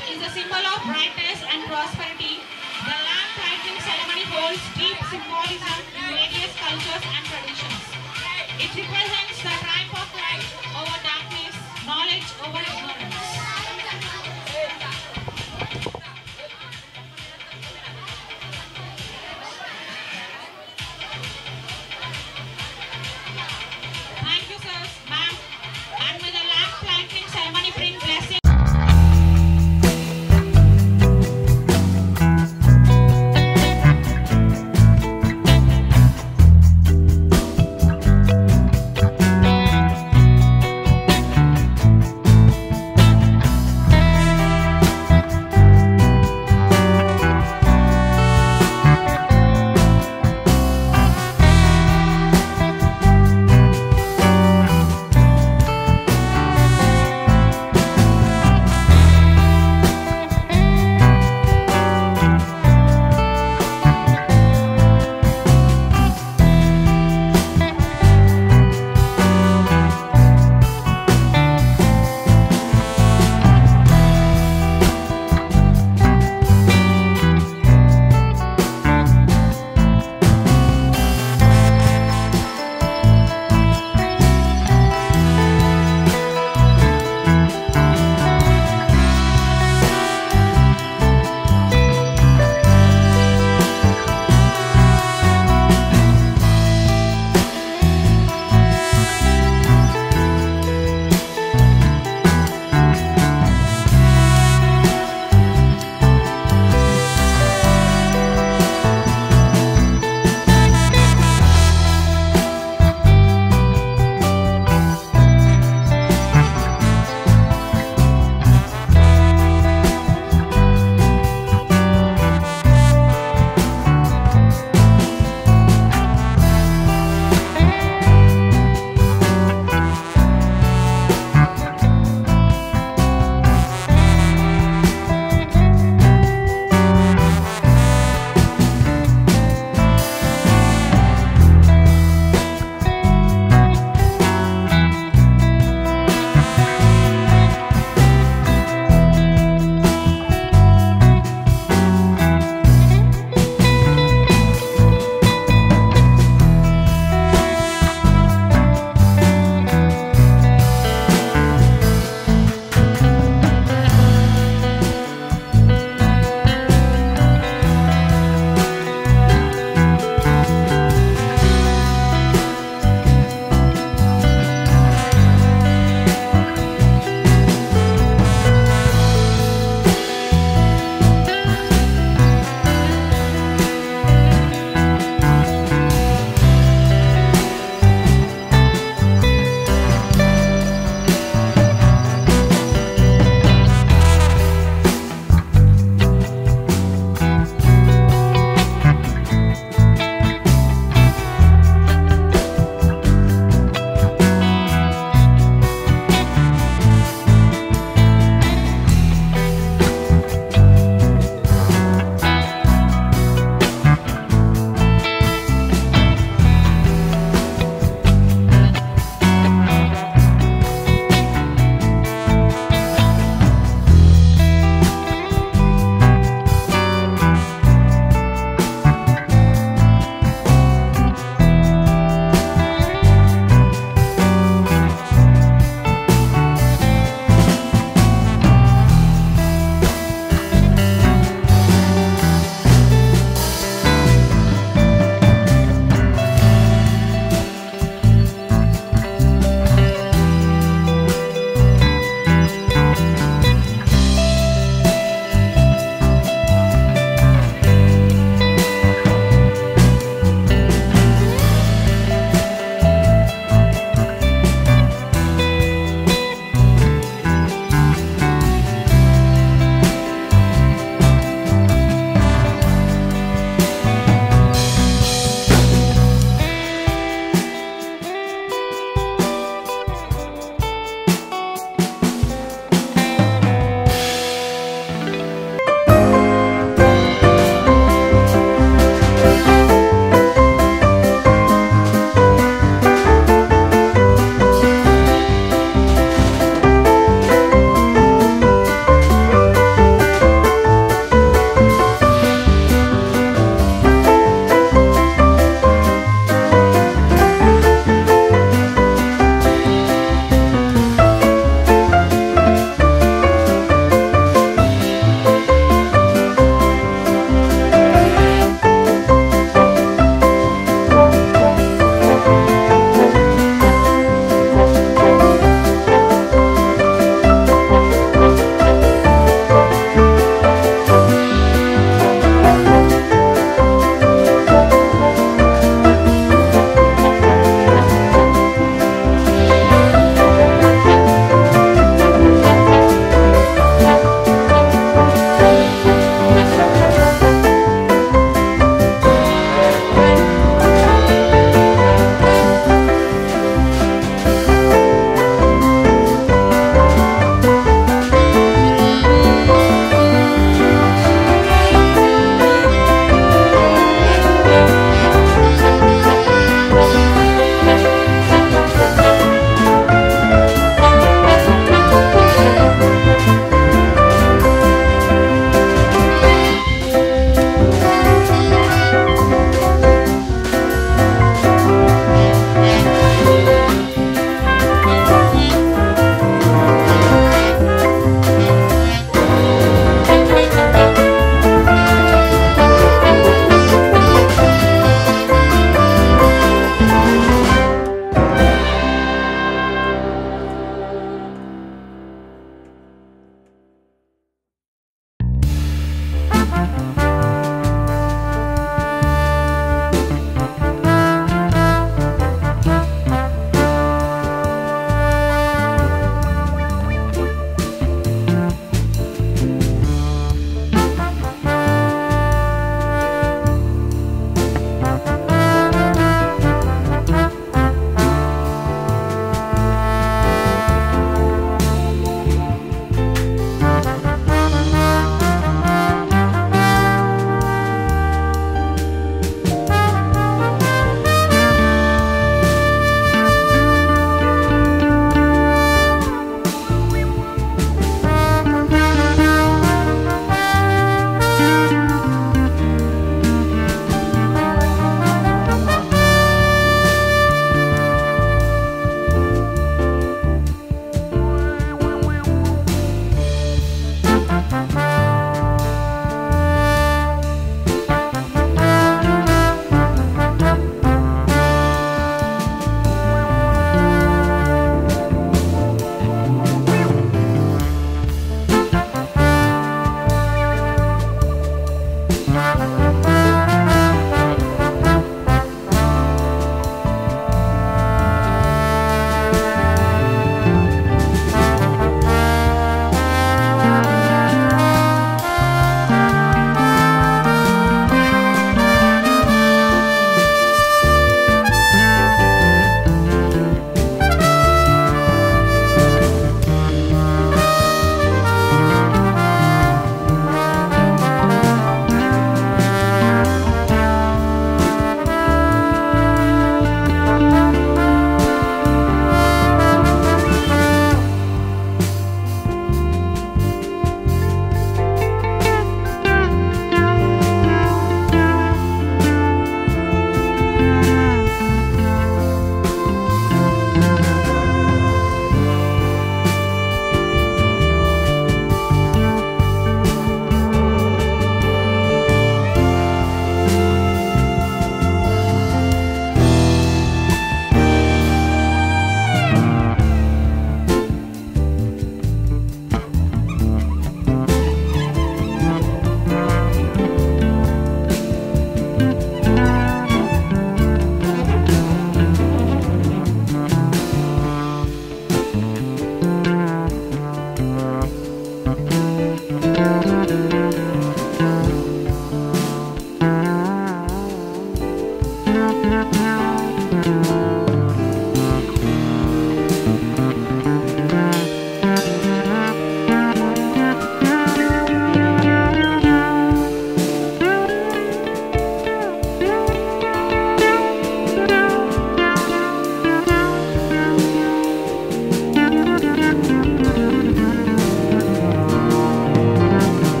is a symbol of brightness and prosperity. The lamp lighting ceremony holds deep symbolism in various cultures and traditions. It represents the triumph of light over darkness, knowledge over ignorance. Thank you, sir, ma'am. And may the lamp lighting ceremony bring blessing. Shri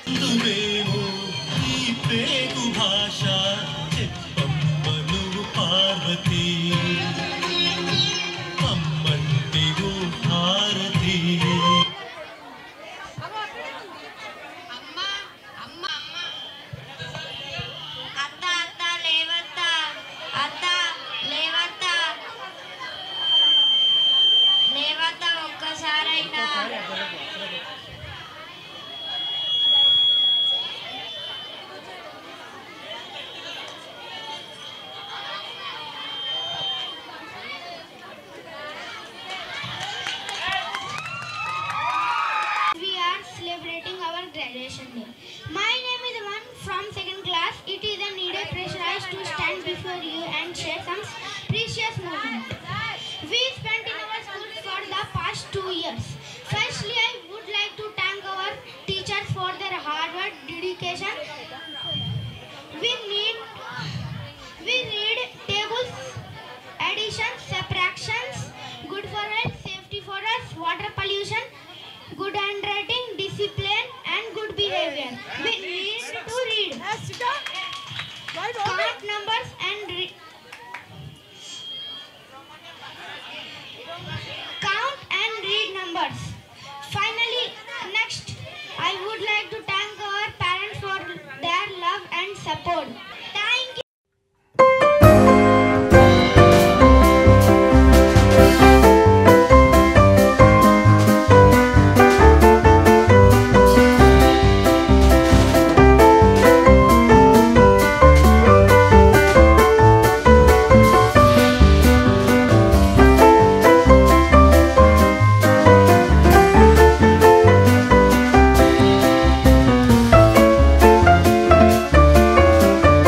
దువేమో ఈ పేగు భాష చెప్పమ్మ నువ్వు పార్వతి అమ్మంటే ఓ భారతి అత్త అత్త లేవత్త అత్త లేవత్త లేవత్త ఒక్కసారైనా We are celebrating our graduation day. My name is one from second class. It is a needed pressurized to stand before you and share some precious moments. We spent in our school for the past two years. Firstly, I would like to thank our teachers for their hard work, dedication. We need we read tables, additions, subtractions, good for health, safety for us, water pollution, good handwriting, discipline, and good behavior. We need to read, count numbers, and re- count and read numbers. Finally, next, I would like to thank our parents for their love and support. Thank you. అత్త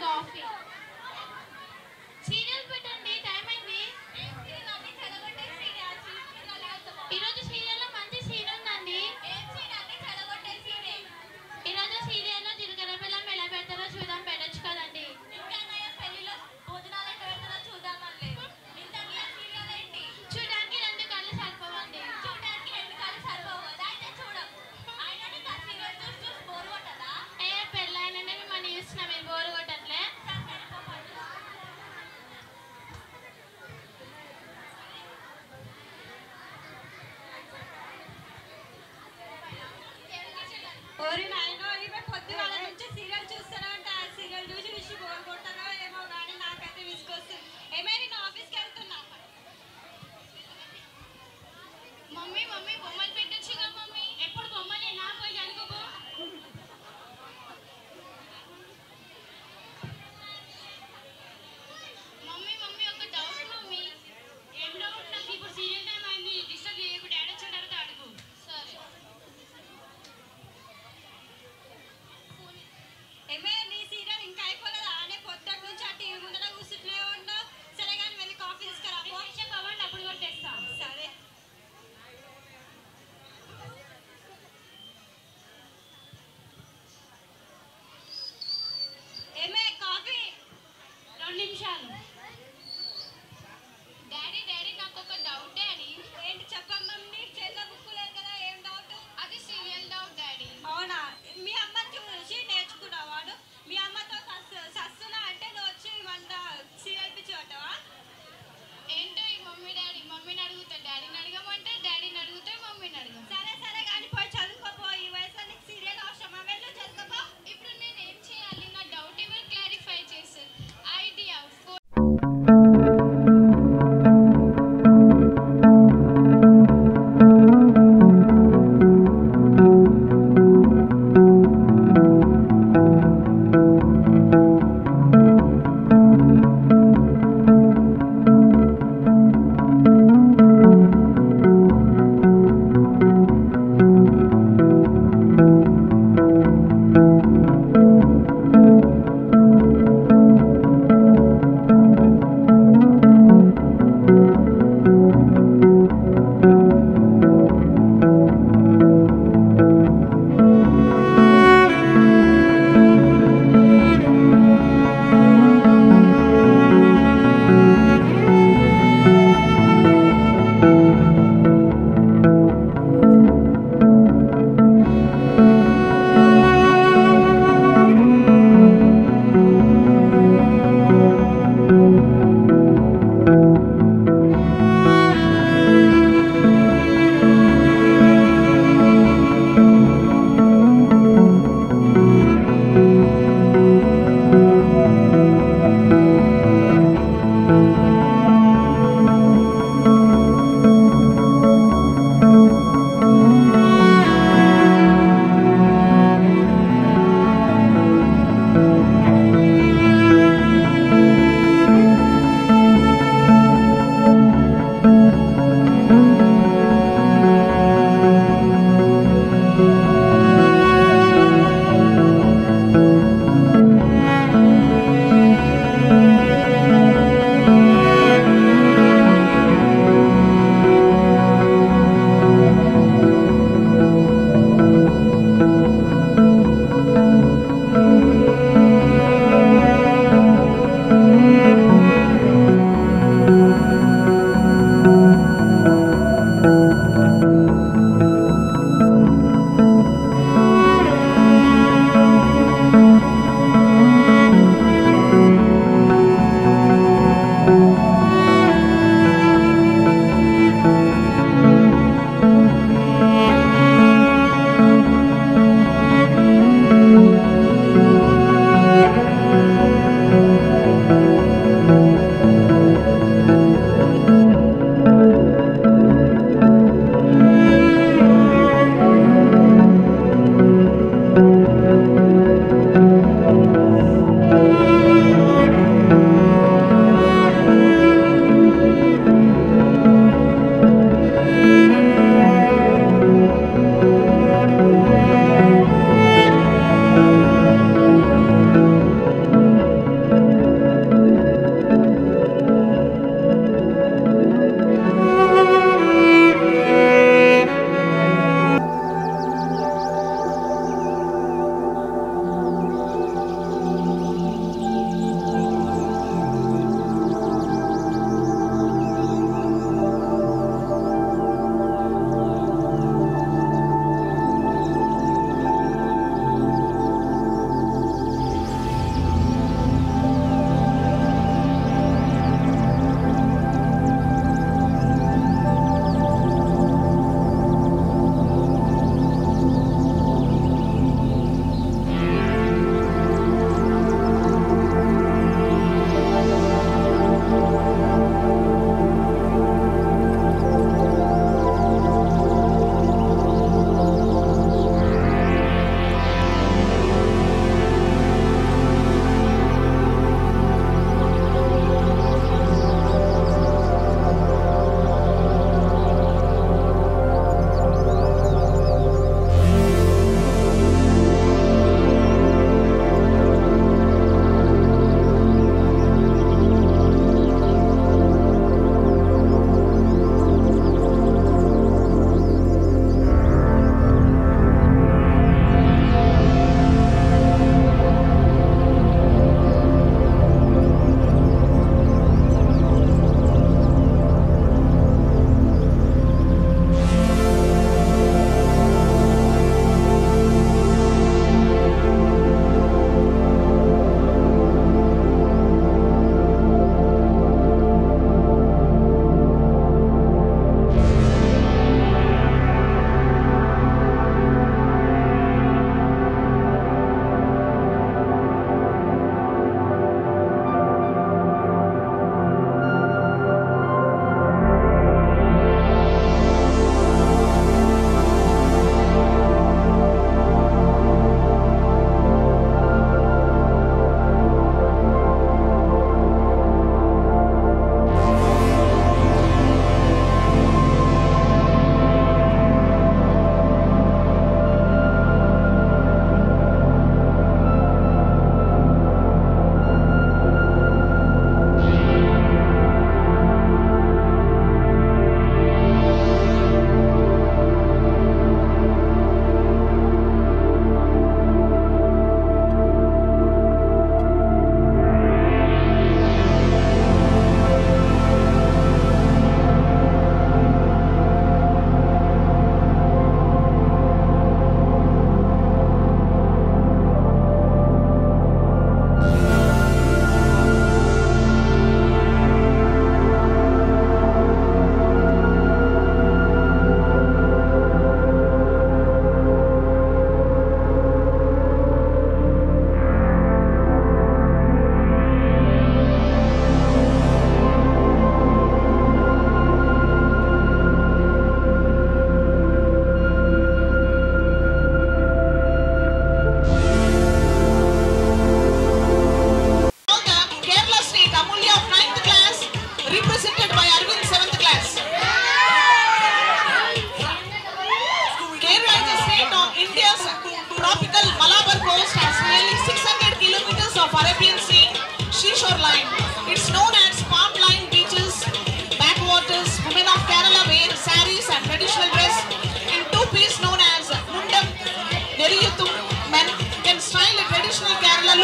coffee serial పెట్టండి time అయింది ఈరోజు సీరియల్లో మంచి scene ఉందండి ఈరోజు సీరియల్లో జీలకర్ర బెల్లం ఎలా పెడతారో చూద్దాం పెట్టచ్చు కదండి చూడడానికి రెండు కళ్ళు సరిపోవండి ఏ పెళ్ళైనా మిమ్మల్ని చూస్తున్నా మీరు బోరు కొట్టట్లే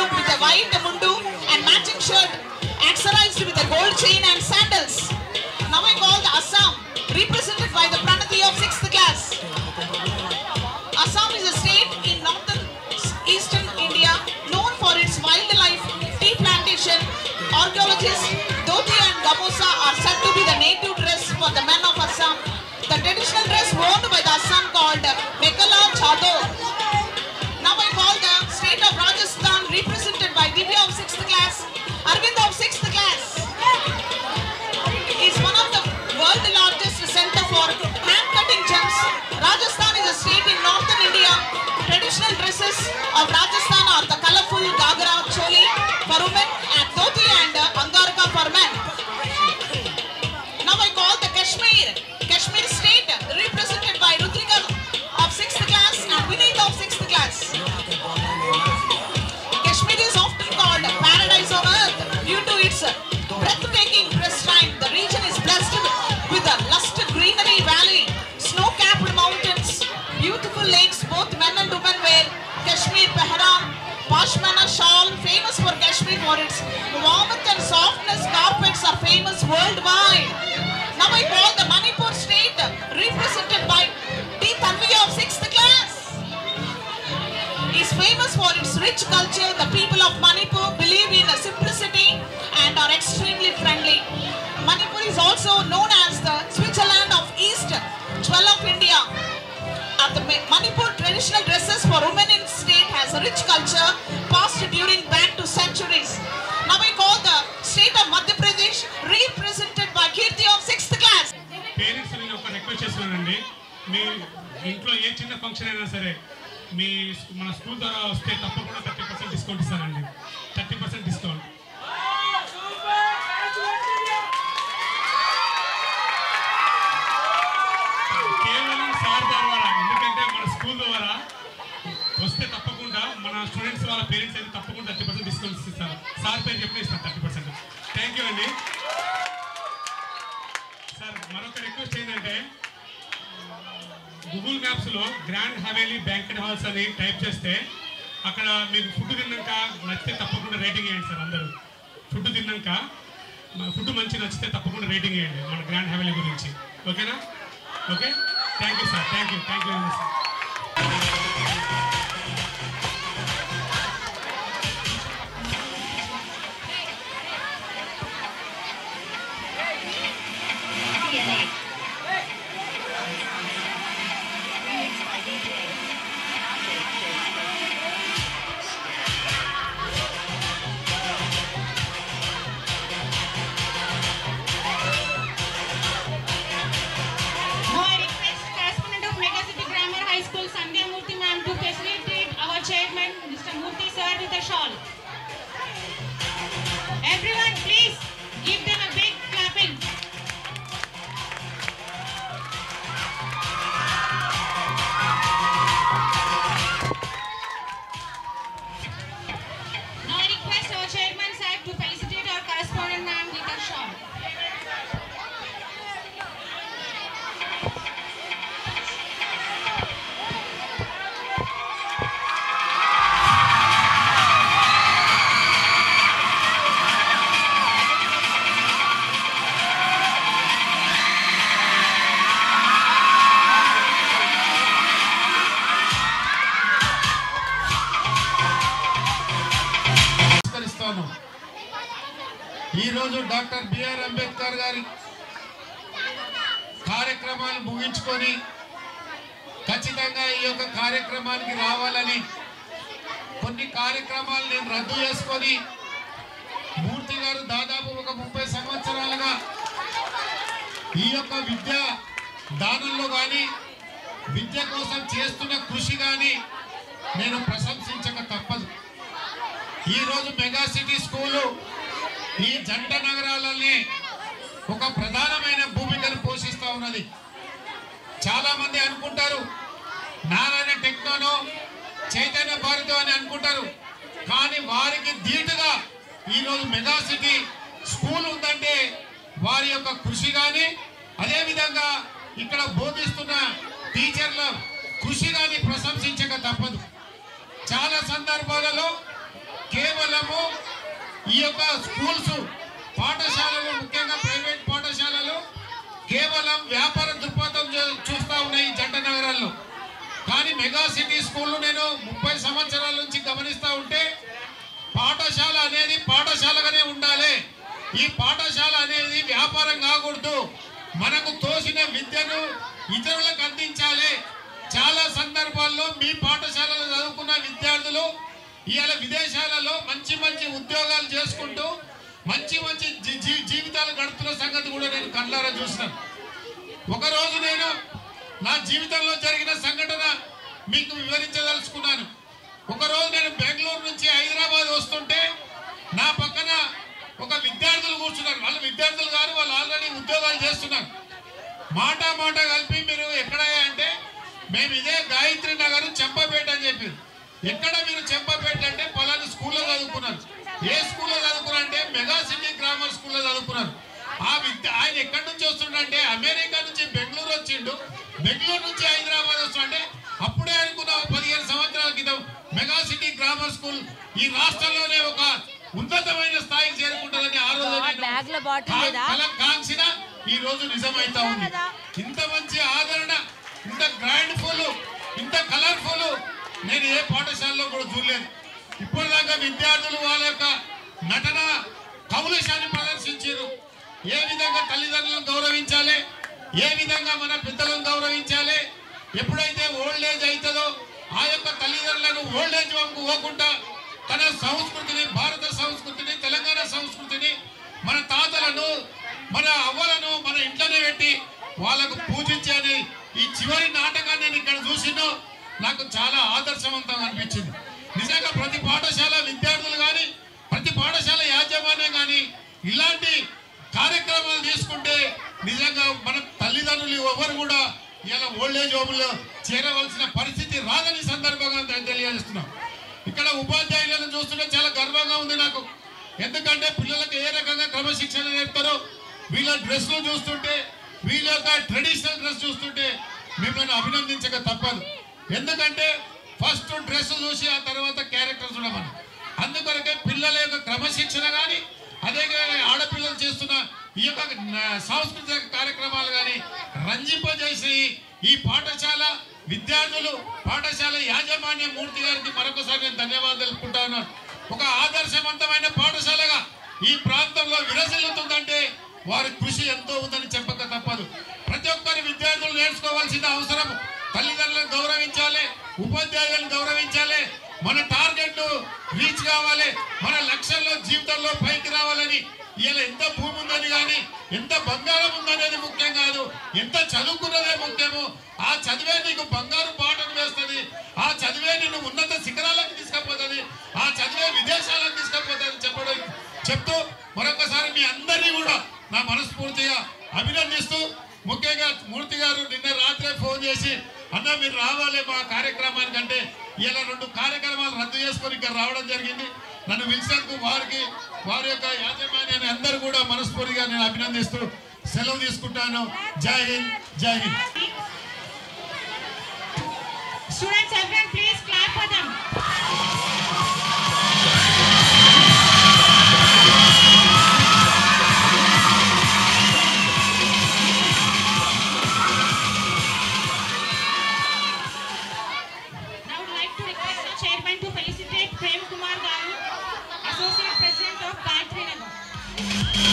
background with a white mundu and matching shirt, accessorized with a gold chain and sandals. Now I call the Assam, represented by the Pranati of 6th class. Assam is a state in northern eastern India known for its wildlife, tea plantation. Archaeologists, dhoti and gamosa are said to be the native dress for the men of Assam. The traditional dress worn by the Assam called Mekhala Chador. Now I call the state of Rajasthan represented by Divya of 6th class, Arvind of 6th class. It's one of the world largest center for hand cutting gems. Rajasthan is a state in northern India. Traditional dresses of Rajasthan are the colorful Gagra choli for women and dhoti and uh, angarka for men. Now I call the Kashmir. Kashmir state represented by Rutrika of 6th class and Vineet of 6th class. Kashmir is often called paradise on earth due to its breathtaking pristine. The region is blessed with a lush greenery valley, snow-capped mountains, beautiful lakes. Both men and women wear Kashmir pehram, pashmina shawl, famous for Kashmir for its warmth and softness. Carpets are famous worldwide. Now I call the Manipur state represented by T. Tanviya of 6th class is famous for its rich culture. The people of Manipur believe in simplicity and are extremely friendly. Manipur is also known as the Switzerland of East, Jewel of India. Are the Ma- Manipur traditional dresses for women in state has a rich culture passed during back to centuries. Now we call the state of Madhya Pradesh represented by Kirti of 6th class. Parents నేను ఒక request చేస్తున్నానండి మీ ఇంట్లో ఏ చిన్న function అయినా సరే మీ మన school ద్వారా వస్తే తప్పకుండా థర్టీ పర్సెంట్ డిస్కౌంట్ ఇస్తానండి థర్టీ పర్సెంట్ డిస్కౌంట్ కేవలం సార్ ద్వారా ఎందుకంటే మన స్కూల్ ద్వారా వస్తే తప్పకుండా మన స్టూడెంట్స్ వాళ్ళ పేరెంట్స్ అయితే తప్పకుండా థర్టీ పర్సెంట్ డిస్కౌంట్ ఇస్తారు సార్ పేరు చెప్పి ఇస్తారు థర్టీ పర్సెంట్ థ్యాంక్ యూ అండి సార్ మరొక రిక్వెస్ట్ ఏంటంటే గూగుల్ మ్యాప్స్ లో గ్రాండ్ హవేలీ బ్యాంకెట్ హాల్స్ అని టైప్ చేస్తే అక్కడ మీకు ఫుడ్ తిన్నాక నచ్చితే తప్పకుండా రేటింగ్ వేయండి సార్ అందరూ ఫుడ్ తిన్నాక ఫుడ్ మంచి నచ్చితే తప్పకుండా రేటింగ్ వేయండి మన గ్రాండ్ హవేలీ గురించి ఓకేనా okay thank you sir thank you thank you sir Now I request correspondent of Megacity Grammar High School, Sandhya Murthy ma'am, to facilitate our chairman, Mr. Murthy sir, with a shawl. Everyone, please give them a big clapping. Now I request our chairman sir to felicitate our correspondent ma'am with a shawl. నమస్కరిస్తాను ఈరోజు doctor BR Ambedkar గారి కార్యక్రమాలు ముగించుకొని ఖచ్చితంగా ఈ యొక్క కార్యక్రమానికి రావాలని కొన్ని కార్యక్రమాలు నేను రద్దు చేసుకొని మూర్తి గారు దాదాపు ఒక ముప్పై సంవత్సరాలుగా ఈ యొక్క విద్య దానంలో కానీ విద్య కోసం చేస్తున్న కృషి కానీ నేను ప్రశంసించక తప్పదు ఈ రోజు మెగా సిటీ స్కూలు ఈ జంట నగరాలనే ఒక ప్రధానమైన భూమికను పోషిస్తూ ఉన్నది చాలా మంది అనుకుంటారు నారాయణ టెక్నోనో చైతన్య భారతి అని అనుకుంటారు కానీ వారికి ధీటుగా ఈరోజు మెగా సిటీ స్కూల్ ఉందంటే వారి యొక్క కృషి కానీ అదేవిధంగా ఇక్కడ బోధిస్తున్న టీచర్ల కృషి కానీ ప్రశంసించక తప్పదు చాలా సందర్భాలలో కేవలము ఈ యొక్క స్కూల్స్ పాఠశాలలు ముఖ్యంగా ప్రైవేట్ పాఠశాలలు కేవలం వ్యాపార దృక్పథం చూ- చూస్తా ఉన్నాయి ఈ జంట నగరాల్లో కానీ మెగా సిటీ స్కూళ్ళు నేను ముప్పై సంవత్సరాల నుంచి గమనిస్తా ఉంటే పాఠశాల అనేది పాఠశాలగానే ఉండాలి ఈ పాఠశాల అనేది వ్యాపారం కాకూడదు మనకు తోసిన విద్యను ఇతరులకు అందించాలి చాలా సందర్భాల్లో మీ పాఠశాలలో చదువుకున్న విద్యార్థులు ఇవాళ విదేశాలలో మంచి మంచి ఉద్యోగాలు చేసుకుంటూ మంచి మంచి జీ- జీ- జీవితాలు గడుపుతున్న సంగతి కూడా నేను కళ్ళారా చూసినాను ఒకరోజు నేను నా జీవితంలో జరిగిన సంఘటన మీకు వివరించదలుచుకున్నాను ఒకరోజు నేను బెంగళూరు నుంచి హైదరాబాద్ వస్తుంటే నా పక్కన ఒక విద్యార్థులు కూర్చున్నారు వాళ్ళు విద్యార్థులు కాదు వాళ్ళు ఆల్రెడీ ఉద్యోగాలు చేస్తున్నారు మాట మాట కలిపి మీరు ఎక్కడ అంటే మేము ఇదే గాయత్రి నగర్ చెంపపేట అని చెప్పారు ఎక్కడ మీరు చెంపపేట అంటే పలానా స్కూల్లో చదువుకున్నారు ఏ స్కూల్లో చదువుకున్నారు అంటే మెగా సిటీ గ్రామర్ స్కూల్లో చదువుకున్నారు ఆ విద్య ఆయన ఎక్కడి నుంచి వస్తుండంటే అమెరికా నుంచి బెంగళూరు వచ్చిండు బెంగళూరు నుంచి హైదరాబాద్ వస్తుంటే అప్పుడే అనుకున్న పదిహేను సంవత్సరాల క్రితం మెగా సిటీ గ్రామర్ స్కూల్ ఈ రాష్ట్రంలోనే ఒక ఉన్నతమైన స్థాయికి చేరుకుంటుందని ఆ రోజు నేను బ్యాగ్ లో బాటిల్ లేదా కల కాంక్షణ ఈ రోజు నిజమైతా ఉంది ఇంత మంచి ఆదరణ ఇంత గ్రాండ్ ఫుల్ ఇంత కలర్ఫుల్ నేను ఏ పాఠశాలలో కూడా చూడలేదు ఇప్పటిదాకా విద్యార్థులు వాళ్ళ యొక్క నటన కౌలశాన్ని ప్రదర్శించారు ఏ విధంగా తల్లిదండ్రులను గౌరవించాలి ఏ విధంగా మన పెద్దలను గౌరవించాలి ఎప్పుడైతే ఓల్డ్ ఏజ్ అవుతుందో ఆ యొక్క తల్లిదండ్రులను ఓల్డ్ ఏజ్ వంకు పోకుండా తన సంస్కృతిని భారత సంస్కృతిని తెలంగాణ సంస్కృతిని మన తాతలను మన అవ్వలను మన ఇంట్లోనే పెట్టి వాళ్ళకు పూజించేది ఈ చివరి నాటకాన్ని నేను ఇక్కడ చూసినో నాకు చాలా ఆదర్శవంతంగా అనిపించింది నిజంగా ప్రతి పాఠశాల విద్యార్థులు కానీ ప్రతి పాఠశాల యాజమాన్యం కానీ ఇలాంటి కార్యక్రమాలు తీసుకుంటే నిజంగా మన తల్లిదండ్రులు ఎవరు కూడా ఇలా ఓల్డేజ్ హోమ్లో చేరవలసిన పరిస్థితి రాదని సందర్భంగా నేను తెలియజేస్తున్నాం ఇక్కడ ఉపాధ్యాయులను చూస్తుంటే చాలా గర్వంగా ఉంది నాకు ఎందుకంటే పిల్లలకు ఏ రకంగా క్రమశిక్షణ నేర్పుతారో వీళ్ళ డ్రెస్లు చూస్తుంటే వీళ్ళ యొక్క ట్రెడిషనల్ డ్రెస్ చూస్తుంటే మిమ్మల్ని అభినందించక తప్పదు ఎందుకంటే ఫస్ట్ డ్రెస్ చూసి ఆ తర్వాత క్యారెక్టర్ చూడమని అందుకొరకే పిల్లల యొక్క క్రమశిక్షణ కానీ అదే ఆడపిల్లలు చేస్తున్న ఈ యొక్క న- సాంస్కృతిక కార్యక్రమాలు కానీ రంజింపజేసి ఈ పాఠశాల విద్యార్థులు పాఠశాల యాజమాన్య మూర్తి గారికి మరొకసారి నేను ధన్యవాదాలు తెలుపుకుంటా ఉన్నాను ఒక ఆదర్శవంతమైన పాఠశాలగా ఈ ప్రాంతంలో విరసిల్లుతుందంటే వారి కృషి ఎంతో ఉందని చెప్పక తప్పదు ప్రతి ఒక్కరి విద్యార్థులు నేర్చుకోవాల్సిన అవసరం తల్లిదండ్రులను గౌరవించాలి ఉపాధ్యాయులను గౌరవించాలి మన టార్గెట్ రీచ్ కావాలి మన లక్ష్యంలో జీవితంలో పైకి రావాలని ఇలా ఎంత భూమి ఉందని కానీ ఎంత బంగారం ఉందనేది ముఖ్యం కాదు ఎంత చదువుకున్నదే ముఖ్యము ఆ చదివే నీకు బంగారు పాటను వేస్తుంది ఆ చదివే నిన్ను ఉన్నత శిఖరాలకు తీసుకుపోతుంది ఆ చదివే విదేశాలకు తీసుకుపోతుంది చెప్పడం చెప్తూ మరొకసారి మీ అందరినీ కూడా నా మనస్ఫూర్తిగా అభినందిస్తూ ముఖ్యంగా మూర్తి గారు నిన్న రాత్రే ఫోన్ చేసి అన్న మీరు రావాలి మా కార్యక్రమానికి అంటే ఇలా రెండు కార్యక్రమాలు రద్దు చేసుకొని ఇక్కడ రావడం జరిగింది నన్ను పిలిచినందుకు వారికి వారి యొక్క యాజమాన్యాన్ని అందరూ కూడా మనస్ఫూర్తిగా నేను అభినందిస్తూ సెలవు తీసుకుంటాను జై హింద్ జై Hind Students, everyone, please clap for them. Now I would like to request the chairman to felicitate Prem Kumar Garu, Associate President of Gayatri Nagar.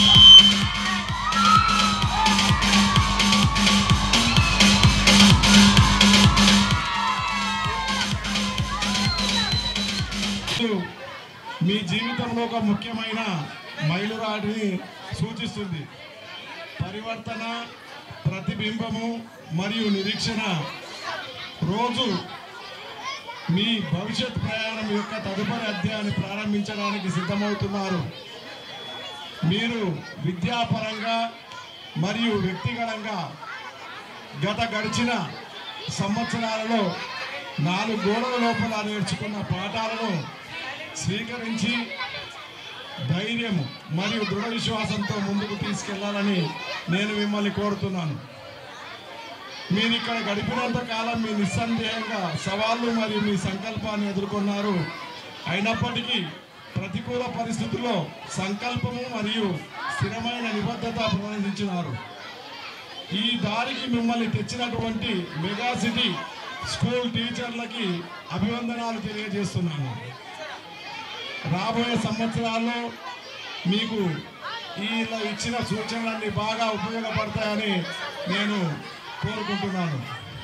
మీ జీవితంలో ఒక ముఖ్యమైన మైలురాడిని సూచిస్తుంది పరివర్తన ప్రతిబింబము మరియు నిరీక్షణ రోజు మీ భవిష్యత్ ప్రయాణం యొక్క తదుపరి అధ్యాయాన్ని ప్రారంభించడానికి సిద్ధమవుతున్నారు మీరు విద్యాపరంగా మరియు వ్యక్తిగతంగా గత గడిచిన సంవత్సరాలలో నాలుగు గోడల లోపల నేర్చుకున్న పాఠాలను స్వీకరించి ధైర్యం మరియు దృఢ విశ్వాసంతో ముందుకు తీసుకెళ్లాలని నేను మిమ్మల్ని కోరుతున్నాను మీరు ఇక్కడ గడిపినంత కాలం మీ నిస్సందేహంగా సవాళ్ళు మరియు మీ సంకల్పాన్ని ఎదుర్కొన్నారు అయినప్పటికీ ప్రతికూల పరిస్థితుల్లో సంకల్పము మరియు స్థిరమైన నిబద్ధత ప్రదర్శించినారు ఈ దారికి మిమ్మల్ని తెచ్చినటువంటి మెగా సిటీ స్కూల్ టీచర్లకి అభివందనాలు తెలియజేస్తున్నాను రాబోయే సంవత్సరాల్లో మీకు ఇలా ఇచ్చిన సూచనలన్నీ బాగా ఉపయోగపడతాయని నేను కోరుకుంటున్నాను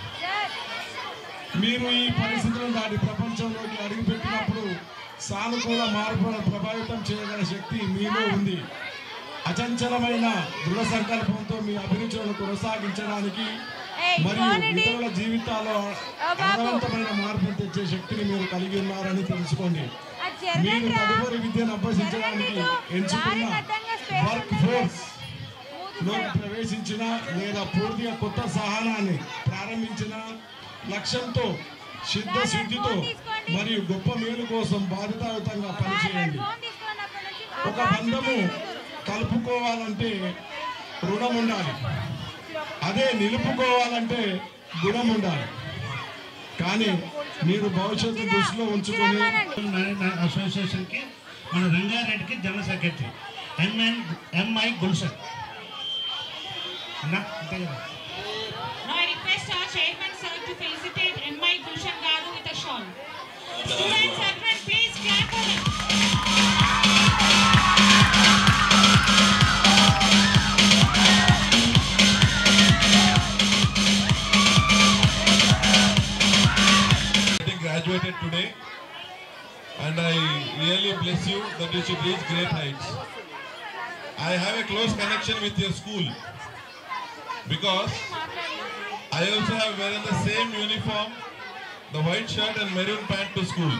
మీరు ఈ పరిస్థితులను దాటి ప్రపంచంలోకి అడుగుపెట్టినప్పుడు సానుకూల మార్పులను ప్రభావితం చేయగల శక్తి మీలో ఉంది అచంచలమైన దృఢ సంకల్పంతో మీ అభిరుచులను కొనసాగించడానికి మరియు ఇతరుల జీవితాల్లో అర్థవంతమైన మార్పులు తెచ్చే శక్తిని మీరు కలిగి ఉన్నారని తెలుసుకోండి మీరు తదుపరి విద్యను అభ్యసించడానికి ఎంచుకున్న వర్క్ ఫోర్స్ లోకి ప్రవేశించిన లేదా పూర్తిగా కొత్త సహనాన్ని ప్రారంభించిన లక్ష్యంతో సిద్ధ శుద్ధితో మరియు గొప్ప మేలు కోసం బాధ్యతాయుతంగా పనిచేయండి ఒక బంధము కలుపుకోవాలంటే రుణం ఉండాలి అదే నిలుపుకోవాలంటే గుణం ఉండాలి కానీ మీరు భవిష్యత్తు దృష్టిలో ఉంచుకొని అసోసియేషన్కి మన రంగారెడ్డికి general secretary M N M I Gulshan అన్నా అంతే కదా Now I request our chairman sir to felicitate M.I. Gulshan Garu with a shawl. Students, everyone please clap for him. getting graduated today and I really bless you that you should reach great heights. I have a close connection with your school because I also have wearing the same uniform, the white shirt and maroon pant to school.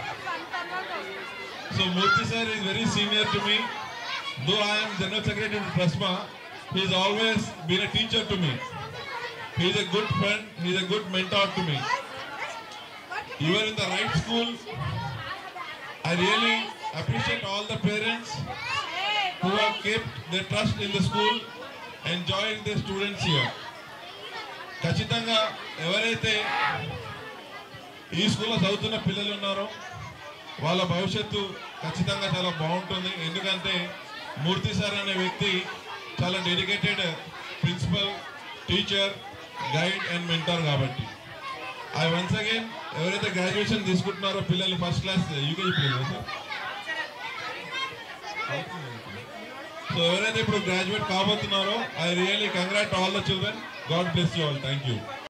So Murthy sir is very senior to me. Though I am General Secretary to Trasma, he has always been a teacher to me. He is a good friend, he is a good mentor to me. You are in the right school. I really appreciate all the parents who have kept their trust in the school, enjoying their students here. ఖచ్చితంగా ఎవరైతే ఈ స్కూల్లో చదువుతున్న పిల్లలు ఉన్నారో వాళ్ళ భవిష్యత్తు ఖచ్చితంగా చాలా బాగుంటుంది ఎందుకంటే మూర్తి సార్ అనే వ్యక్తి చాలా dedicated principal teacher guide and mentor కాబట్టి ఐ వన్స్ అగైన్ ఎవరైతే గ్రాడ్యుయేషన్ తీసుకుంటున్నారో పిల్లలు ఫస్ట్ క్లాస్ యూకేజీ పిల్లలు సార్ సో ఎవరైతే ఇప్పుడు గ్రాడ్యుయేట్ కాబోతున్నారో I really congrat all the children God bless you all thank you